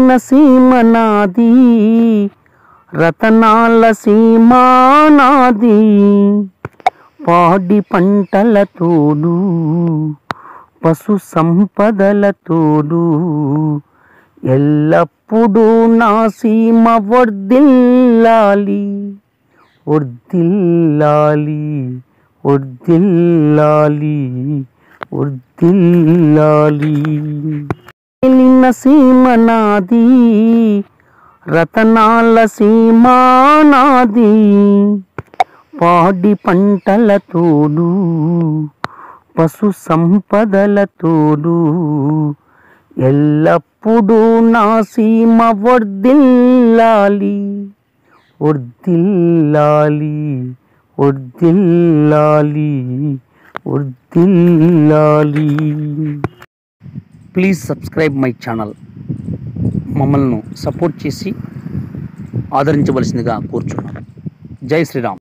ఏలిన సీమ నాది రతనాల సీమ నాది పాడి పంటల తోడు పశు సంపదల తోడు ఎల్లప్పుడూ నా సీమ వర్దిల్లాలి వర్దిల్లాలి వర్దిల్లాలి వర్దిల్లాలి ఏలిన సీమ నాది రతనాల సీమ నాది పాడి పంటల తోడు పశు సంపదల తోడు ఎల్లప్పుడూ నా సీమ వర్దిల్లాలి వర్దిల్లాలి వర్దిల్లాలి వర్దిల్లాలి ప్లీజ్ సబ్స్క్రైబ్ మై ఛానల్ మమ్మల్ని సపోర్ట్ చేసి ఆదరించవలసిందిగా కోరుచున్నాను జై శ్రీరామ్